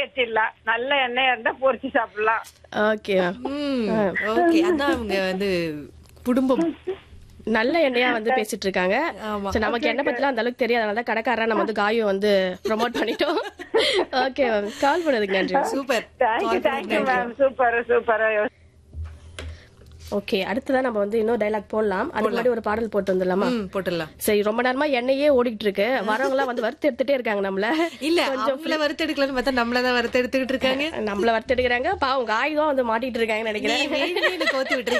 தேய்ச்சிடலாம் நல்ல எண்ணெயா இருந்தா பொரிச்சு சாப்பிடலாம் ஓகே மேம் ஓகே அதான் அவங்க வந்து குடும்பம் நல்ல எண்ணெயா வந்து பேசிட்டு இருக்காங்க ஆமா. சரி நமக்கு எண்ணெய் பத்திலாம் அந்த அளவுக்கு தெரியாதனால தான் கடைக்காரா நம்ம வந்து காயும் வந்து ப்ரோமோட் பண்ணிட்டோம் ஓகே மேம் கால் பண்ணதுக்கு நன்றி super thank you thank you ma'am super super okay அடுத்ததான் நம்ம வந்து இன்னொரு டைலாக் போடலாம் அதுக்கு முன்னாடி ஒரு பாடல் போட்டு வந்துடலாமா ம் போட்டுடலாம் சரி ரொம்ப நேரமா எண்ணெயே ஓடிட்டு இருக்கு வரவங்க எல்லாம் வந்து வறுத்து எடுத்துட்டே இருக்காங்க நம்மள இல்ல அவங்கள வறுத்தெடுக்கலாம்னு பார்த்தா நம்மளதான் வறுத்தெடுத்துக்கிட்டு இருக்காங்க நம்மள வறுத்து எடுக்கிறாங்க பாவம் காய் தான் வந்து மாட்டிட்டு இருக்காங்கன்னு நீ நினைக்கிறேன் வேணும்னே என்னை கோத்து விட்டுருக்க